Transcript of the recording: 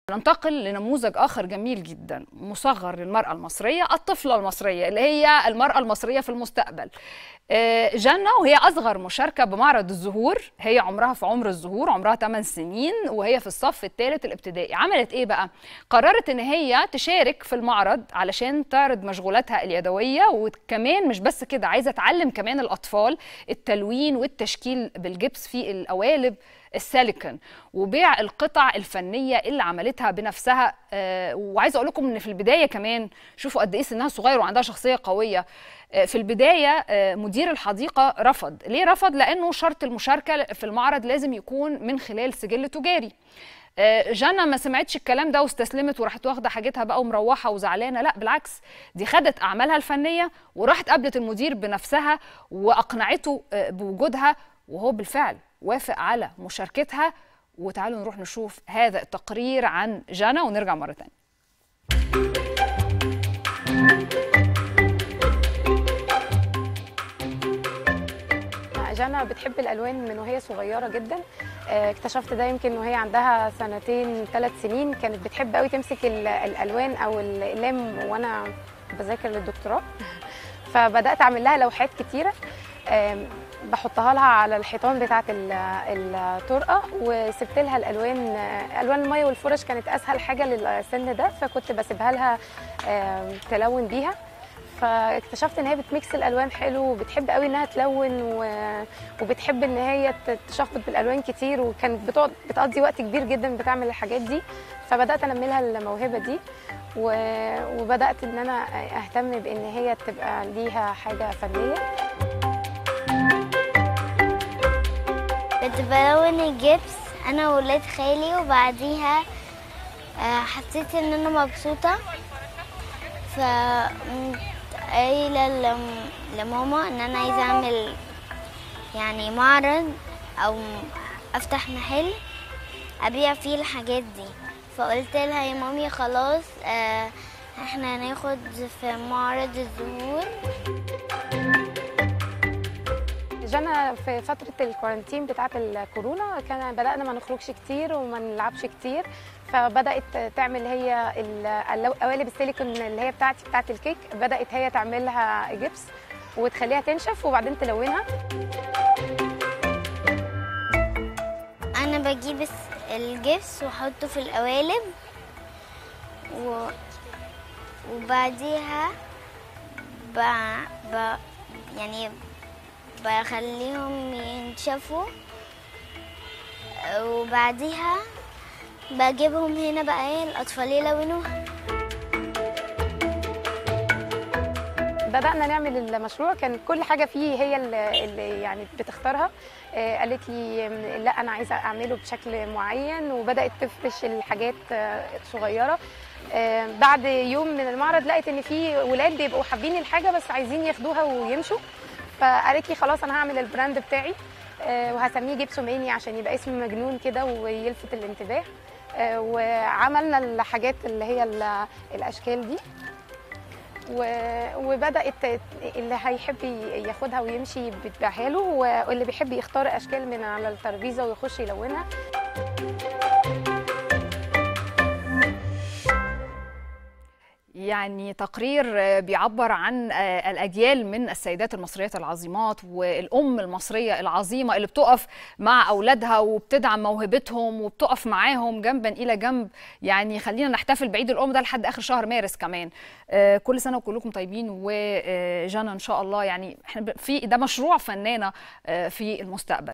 ننتقل لنموذج آخر جميل جدا مصغر للمرأة المصرية الطفلة المصرية اللي هي المرأة المصرية في المستقبل آه، جنة وهي أصغر مشاركة بمعرض الزهور هي عمرها في عمر الزهور عمرها 8 سنين وهي في الصف الثالث الابتدائي عملت إيه بقى؟ قررت إن هي تشارك في المعرض علشان تعرض مشغولاتها اليدوية وكمان مش بس كده عايزة تعلم كمان الأطفال التلوين والتشكيل بالجبس في القوالب السيليكون وبيع القطع الفنيه اللي عملتها بنفسها آه وعايزه اقول لكم ان في البدايه كمان شوفوا قد ايه سنها صغير وعندها شخصيه قويه آه في البدايه آه مدير الحديقه رفض ليه رفض لانه شرط المشاركه في المعرض لازم يكون من خلال سجل تجاري جانا ما سمعتش الكلام ده واستسلمت وراحت واخده حاجتها بقى ومروحه وزعلانه لا بالعكس دي خدت اعمالها الفنيه وراحت قابلت المدير بنفسها واقنعته بوجودها وهو بالفعل وافق على مشاركتها وتعالوا نروح نشوف هذا التقرير عن جانا ونرجع مرة تانية جانا بتحب الالوان من وهي صغيره جدا اكتشفت ده يمكن وهي عندها سنتين ثلاث سنين كانت بتحب قوي تمسك الالوان او الاقلام وانا بذاكر للدكتوراه فبدات اعمل لها لوحات كتيره بحطها لها على الحيطان بتاعه الطرقه وسبت لها الالوان الوان الميه والفرش كانت اسهل حاجه للسن ده فكنت بسيبها لها تلون بيها فاكتشفت ان هي بتميكس الالوان حلو وبتحب قوي انها تلون وبتحب ان هي تشخبط بالالوان كتير وكانت بتقعد بتقضي وقت كبير جدا بتعمل الحاجات دي فبدات انمي لها الموهبه دي وبدات ان انا اهتم بان هي تبقى ليها حاجه فنيه كنت بلون الجبس انا وولاد خالي وبعديها حسيت ان انا مبسوطه ف قايله لماما ان انا عايزه اعمل يعني معرض او افتح محل ابيع فيه الحاجات دي فقلت لها يا مامي خلاص احنا هناخد في معرض الزهور جانا في فترة الكورنتين بتاعة الكورونا كان بدأنا ما نخرجش كتير وما نلعبش كتير فبدأت تعمل هي القوالب السيليكون اللي هي بتاعتي بتاعة الكيك بدأت هي تعملها جبس وتخليها تنشف وبعدين تلونها أنا بجيب الجبس وأحطه في القوالب و... وبعديها ب... ب... يعني بخليهم ينشفوا وبعديها بجيبهم هنا بقى ايه الاطفال يلونوها بدأنا نعمل المشروع كان كل حاجة فيه هي اللي يعني بتختارها قالت لي لا أنا عايزة أعمله بشكل معين وبدأت تفرش الحاجات صغيرة بعد يوم من المعرض لقيت إن في ولاد بيبقوا حابين الحاجة بس عايزين ياخدوها ويمشوا فقالت لي خلاص انا هعمل البراند بتاعي وهسميه جبسوماني عشان يبقى اسم مجنون كده ويلفت الانتباه وعملنا الحاجات اللي هي الاشكال دي وبدات اللي هيحب ياخدها ويمشي بتبيعها له واللي بيحب يختار اشكال من على الترابيزه ويخش يلونها يعني تقرير بيعبر عن الاجيال من السيدات المصريات العظيمات والام المصريه العظيمه اللي بتقف مع اولادها وبتدعم موهبتهم وبتقف معاهم جنبا الى جنب يعني خلينا نحتفل بعيد الام ده لحد اخر شهر مارس كمان كل سنه وكلكم طيبين وجانا ان شاء الله يعني احنا في ده مشروع فنانه في المستقبل